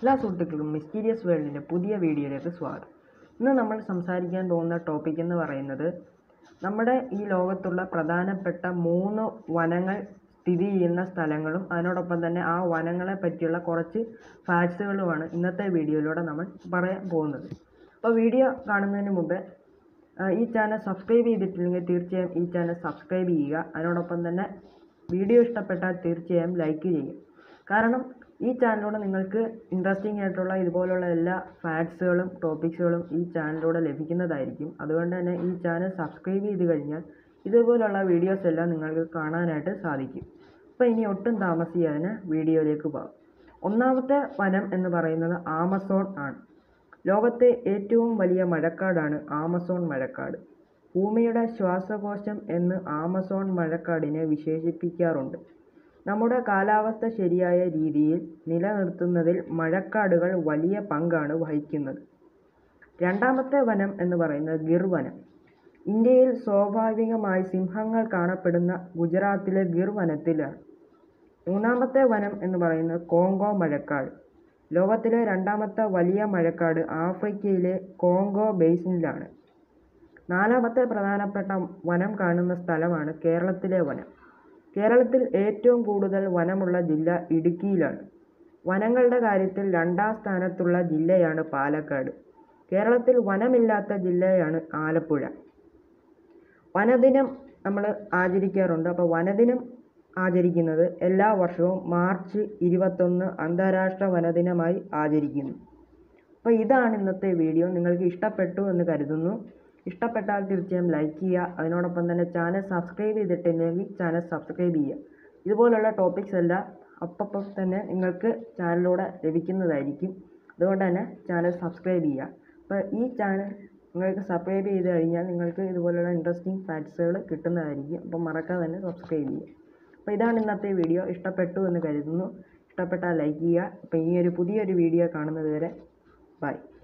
എല്ലാ സുഹൃത്തുക്കൾക്കും മിസ്റ്റീരിയസ് വേൾഡിൻ്റെ പുതിയ വീഡിയോയിലേക്ക് സ്വാഗതം ഇന്ന് നമ്മൾ സംസാരിക്കാൻ പോകുന്ന ടോപ്പിക് എന്ന് പറയുന്നത് നമ്മുടെ ഈ ലോകത്തുള്ള പ്രധാനപ്പെട്ട മൂന്ന് വനങ്ങൾ സ്ഥിതി ചെയ്യുന്ന സ്ഥലങ്ങളും അതിനോടൊപ്പം തന്നെ ആ വനങ്ങളെ പറ്റിയുള്ള കുറച്ച് ഫാക്ട്സുകളുമാണ് ഇന്നത്തെ വീഡിയോയിലൂടെ നമ്മൾ പറയാൻ പോകുന്നത് അപ്പോൾ വീഡിയോ കാണുന്നതിന് മുമ്പ് ആ, ഈ ചാനൽ സബ്സ്ക്രൈബ് ചെയ്തിട്ടില്ലെങ്കിൽ തീർച്ചയായും ഈ ചാനൽ സബ്സ്ക്രൈബ് ചെയ്യുക അതിനോടൊപ്പം തന്നെ വീഡിയോ ഇഷ്ടപ്പെട്ടാൽ തീർച്ചയായും ലൈക്ക് ചെയ്യും കാരണം ഈ ചാനലിലൂടെ നിങ്ങൾക്ക് ഇൻട്രസ്റ്റിംഗ് ആയിട്ടുള്ള ഇതുപോലുള്ള എല്ലാ ഫാക്ട്സുകളും ടോപ്പിക്സുകളും ഈ ചാനലിലൂടെ ലഭിക്കുന്നതായിരിക്കും അതുകൊണ്ട് തന്നെ ഈ ചാനൽ സബ്സ്ക്രൈബ് ചെയ്ത് കഴിഞ്ഞാൽ ഇതുപോലുള്ള വീഡിയോസ് എല്ലാം നിങ്ങൾക്ക് കാണാനായിട്ട് സാധിക്കും അപ്പോൾ ഇനി ഒട്ടും താമസിയാതെ വീഡിയോയിലേക്ക് പോകാം ഒന്നാമത്തെ വനം എന്ന് പറയുന്നത് ആമസോൺ ആണ് ലോകത്തെ ഏറ്റവും വലിയ മഴക്കാടാണ് ആമസോൺ മഴക്കാട് ഭൂമിയുടെ ശ്വാസകോശം എന്ന് ആമസോൺ മഴക്കാടിനെ വിശേഷിപ്പിക്കാറുണ്ട് നമ്മുടെ കാലാവസ്ഥ ശരിയായ രീതിയിൽ നിലനിർത്തുന്നതിൽ മഴക്കാടുകൾ വലിയ പങ്കാണ് വഹിക്കുന്നത് രണ്ടാമത്തെ വനം എന്ന് പറയുന്നത് ഗിർ വനം ഇന്ത്യയിൽ സ്വാഭാവികമായി സിംഹങ്ങൾ കാണപ്പെടുന്ന ഗുജറാത്തിലെ ഗിർ വനത്തിലാണ് മൂന്നാമത്തെ വനം എന്ന് പറയുന്നത് കോങ്കോ മഴക്കാട് ലോകത്തിലെ രണ്ടാമത്തെ വലിയ മഴക്കാട് ആഫ്രിക്കയിലെ കോങ്കോ ബേസിനിലാണ് നാലാമത്തെ പ്രധാനപ്പെട്ട വനം കാണുന്ന സ്ഥലമാണ് കേരളത്തിലെ വനം കേരളത്തിൽ ഏറ്റവും കൂടുതൽ വനമുള്ള ജില്ല ഇടുക്കിയിലാണ് വനങ്ങളുടെ കാര്യത്തിൽ രണ്ടാം സ്ഥാനത്തുള്ള ജില്ലയാണ് പാലക്കാട് കേരളത്തിൽ വനമില്ലാത്ത ജില്ലയാണ് ആലപ്പുഴ വനദിനം നമ്മൾ ആചരിക്കാറുണ്ട് അപ്പോൾ വനദിനം ആചരിക്കുന്നത് എല്ലാ വർഷവും മാർച്ച് ഇരുപത്തൊന്ന് അന്താരാഷ്ട്ര വനദിനമായി ആചരിക്കുന്നു അപ്പോൾ ഇതാണ് ഇന്നത്തെ വീഡിയോ നിങ്ങൾക്ക് ഇഷ്ടപ്പെട്ടു എന്ന് കരുതുന്നു ഇഷ്ടപ്പെട്ടാൽ തീർച്ചയായും ലൈക്ക് ചെയ്യുക അതിനോടൊപ്പം തന്നെ ചാനൽ സബ്സ്ക്രൈബ് ചെയ്തിട്ടില്ലെങ്കിൽ ചാനൽ സബ്സ്ക്രൈബ് ചെയ്യുക ഇതുപോലുള്ള ടോപ്പിക്സ് എല്ലാം അപ്പം തന്നെ നിങ്ങൾക്ക് ചാനലിലൂടെ ലഭിക്കുന്നതായിരിക്കും അതുകൊണ്ട് തന്നെ ചാനൽ സബ്സ്ക്രൈബ് ചെയ്യുക അപ്പോൾ ഈ ചാനൽ നിങ്ങൾക്ക് സബ്സ്ക്രൈബ് ചെയ്ത് കഴിഞ്ഞാൽ നിങ്ങൾക്ക് ഇതുപോലുള്ള ഇൻട്രസ്റ്റിംഗ് ഫാക്ട്സുകൾ കിട്ടുന്നതായിരിക്കും അപ്പം മറക്കാതെ തന്നെ സബ്സ്ക്രൈബ് ചെയ്യുക അപ്പോൾ ഇതാണ് ഇന്നത്തെ വീഡിയോ ഇഷ്ടപ്പെട്ടു എന്ന് കരുതുന്നു ഇഷ്ടപ്പെട്ടാൽ ലൈക്ക് ചെയ്യുക അപ്പോൾ ഈ ഒരു പുതിയൊരു വീഡിയോ കാണുന്നത് വരെ ബൈ